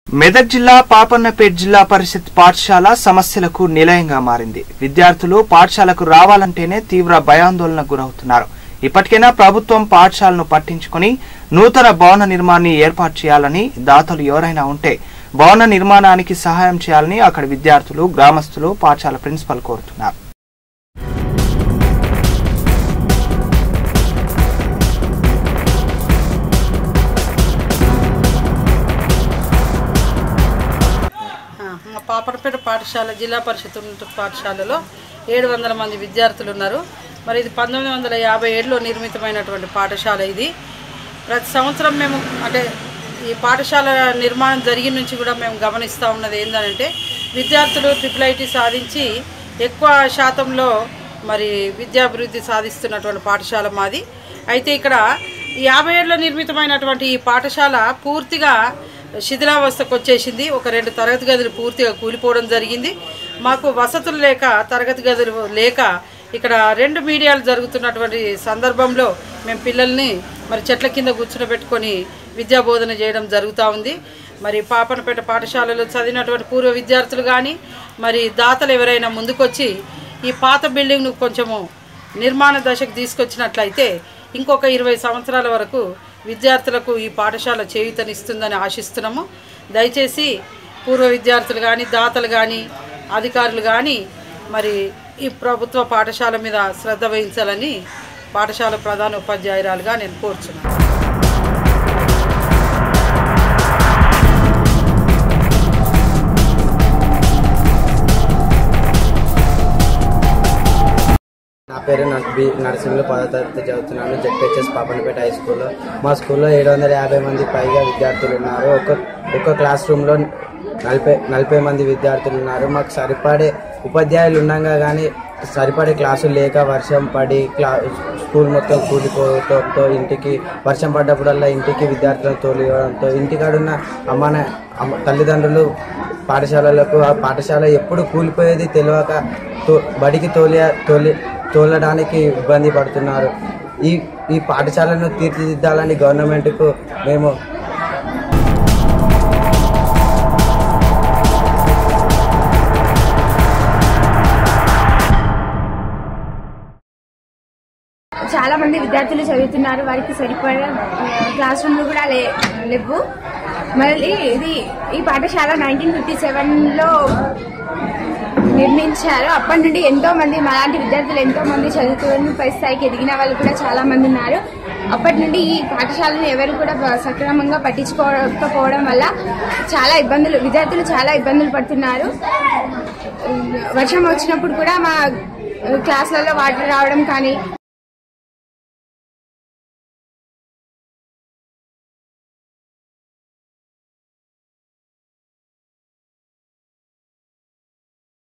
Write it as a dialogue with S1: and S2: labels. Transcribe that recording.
S1: మెదక్ జిల్లా పాపన్నపేట్ జిల్లా పరిషత్ పాఠశాల సమస్యలకు నిలయంగా మారింది విద్యార్థులు పాఠశాలకు రావాలంటేనే తీవ్ర భయాందోళనకు గురవుతున్నారు ఇప్పటికైనా ప్రభుత్వం పాఠశాలను పట్టించుకుని నూతన భవన నిర్మాణాన్ని ఏర్పాటు చేయాలని దాతలు ఎవరైనా ఉంటే భవన నిర్మాణానికి సహాయం చేయాలని అక్కడి విద్యార్థులు గ్రామస్తులు పాఠశాల ప్రిన్సిపల్ కోరుతున్నారు
S2: ఆ, మా పాపడపేట పాఠశాల జిల్లా పరిషత్ ఉన్నత పాఠశాలలో ఏడు వందల మంది విద్యార్థులు ఉన్నారు మరి ఇది పంతొమ్మిది వందల యాభై ఏడులో నిర్మితమైనటువంటి పాఠశాల ఇది ప్రతి సంవత్సరం మేము అంటే ఈ పాఠశాల నిర్మాణం జరిగిన నుంచి కూడా మేము గమనిస్తూ ఉన్నది ఏంటంటే విద్యార్థులు ట్రిపుల్ ఐటీ సాధించి ఎక్కువ శాతంలో మరి విద్యాభివృద్ధి సాధిస్తున్నటువంటి పాఠశాల మాది అయితే ఇక్కడ ఈ యాభై ఏళ్ళలో నిర్మితమైనటువంటి ఈ పాఠశాల పూర్తిగా శిథిలావస్థకు వచ్చేసింది ఒక రెండు తరగతి గదులు పూర్తిగా కూలిపోవడం జరిగింది మాకు వసతులు లేక తరగతి గదులు లేక ఇక్కడ రెండు మీడియాలు జరుగుతున్నటువంటి సందర్భంలో మేము పిల్లల్ని మరి చెట్ల కింద కూర్చునబెట్టుకొని విద్యా బోధన చేయడం జరుగుతూ ఉంది మరి పాపనపేట పాఠశాలలో చదివినటువంటి పూర్వ విద్యార్థులు కానీ మరి దాతలు ఎవరైనా ముందుకొచ్చి ఈ పాత బిల్డింగ్ను కొంచెము నిర్మాణ దశకు తీసుకొచ్చినట్లయితే ఇంకొక ఇరవై సంవత్సరాల వరకు విద్యార్థులకు ఈ పాఠశాల చేయూతనిస్తుందని ఆశిస్తున్నాము దయచేసి పూర్వ విద్యార్థులు కానీ దాతలు కానీ అధికారులు కానీ మరి ఈ ప్రభుత్వ పాఠశాల మీద శ్రద్ధ వహించాలని పాఠశాల ప్రధాన ఉపాధ్యాయురాలుగా నేను కోరుచున్నాను
S3: నా పేరు నర్- బి నరసింహులు పదో తరగతి చదువుతున్నాను జెడ్పిహెచ్ఎస్ పాపనపేట హై స్కూల్లో మా స్కూల్లో ఏడు వందల యాభై మంది పైగా విద్యార్థులు ఉన్నారు ఒక ఒక క్లాస్ రూమ్లో నలభై నలభై మంది విద్యార్థులు ఉన్నారు మాకు సరిపడే ఉపాధ్యాయులు ఉన్నాగా కానీ సరిపడే క్లాసులు లేక వర్షం పడి క్లా స్కూల్ మొత్తం కూలిపోవడంతో ఇంటికి వర్షం పడ్డప్పుడల్లా ఇంటికి విద్యార్థులను తోలివ్వడంతో ఇంటికాడున్న అమ్మ నా- అమ్మ తల్లిదండ్రులు పాఠశాలలకు ఆ పాఠశాల ఎప్పుడు కూలిపోయేది తెలియక తో- బడికి తోలి తోలి తోలడానికి ఇబ్బంది పడుతున్నారు ఈ ఈ పాఠశాలను తీర్చిదిద్దాలని గవర్నమెంట్కు మేము
S4: చాలా మంది విద్యార్థులు చదువుతున్నారు వారికి సరిపడా క్లాస్ రూమ్లు కూడా లే- లేవు మళ్ళీ ఇది ఈ పాఠశాల నైన్టీన్ ఫిఫ్టీ సెవెన్లో నిర్మించారు అప్పటి నుండి ఎంతో మంది మాలాంటి విద్యార్థులు ఎంతో మంది చదువుకుని పై స్థాయికి ఎదిగిన వాళ్ళు కూడా చాలా మంది ఉన్నారు అప్పటి నుండి ఈ పాఠశాలను ఎవరు కూడా బ- సక్రమంగా పట్టించుకోకపోవడం వల్ల చాలా ఇబ్బందులు విద్యార్థులు చాలా ఇబ్బందులు పడుతున్నారు వర్షం వచ్చినప్పుడు కూడా మా క్లాసులలో వాటర్ రావడం కానీ